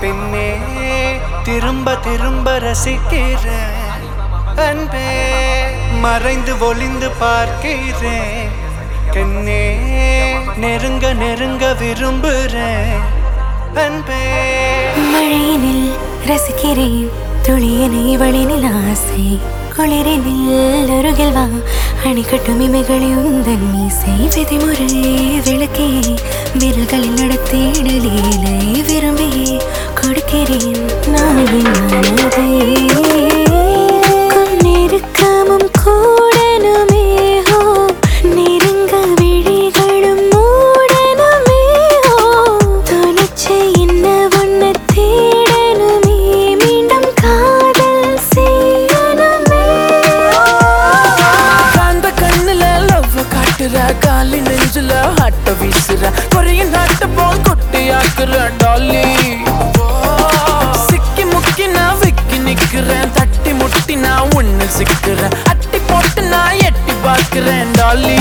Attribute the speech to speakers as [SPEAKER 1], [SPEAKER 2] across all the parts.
[SPEAKER 1] பெண்ணே திரும்ப திரும்ப ரசிக்கிறேன் அன்பே மறைந்து ஒளிந்து பார்க்கிறேன் கண்ணே நெருங்க நெருங்க விரும்புறேன் அன்பே
[SPEAKER 2] மழையினில் ரசிக்கிறேன் துளியனை வழினில் ஆசை குளிரினில் அருகில் வா அணிக்கட்டும் இமைகளை உந்தன் மீசை விதிமுறை விளக்கே விரல்களில் நடத்திடலீலை விரும்பி கொடுக்கிறேன் நான் என் மனதை நெருக்கமும் கூடனுமே ஹோ நெருங்க விழிகளும் மூடனுமே ஹோ துணிச்சை என்ன ஒன்று தேடனுமே மீண்டும் காதல் செய்யணுமே
[SPEAKER 3] காந்த கண்ணுல லவ் காட்டுற காலி நெஞ்சுல ஹட்ட வீசுற கொரியின் ஹட்ட போல் கொட்டி ஆக்குற டாலி சிக்கி முக்கி நான் விக்கி நிக்கிறேன் தட்டி முட்டி நான் ஒண்ணு சிக்கிறேன் அட்டி போட்டு நான் எட்டி பார்க்கிறேன் டாலி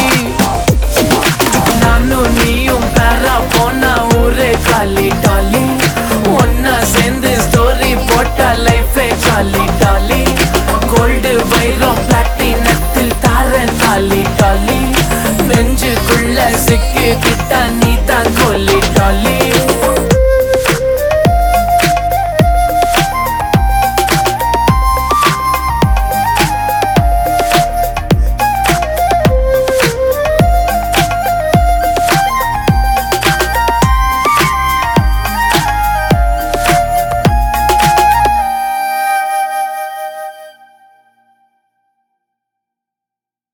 [SPEAKER 3] நானும் நீயும் பேரா போனா ஊரே காலி டாலி ஒன்னா சேர்ந்து ஸ்டோரி போட்டா லைஃபே ஜாலி டாலி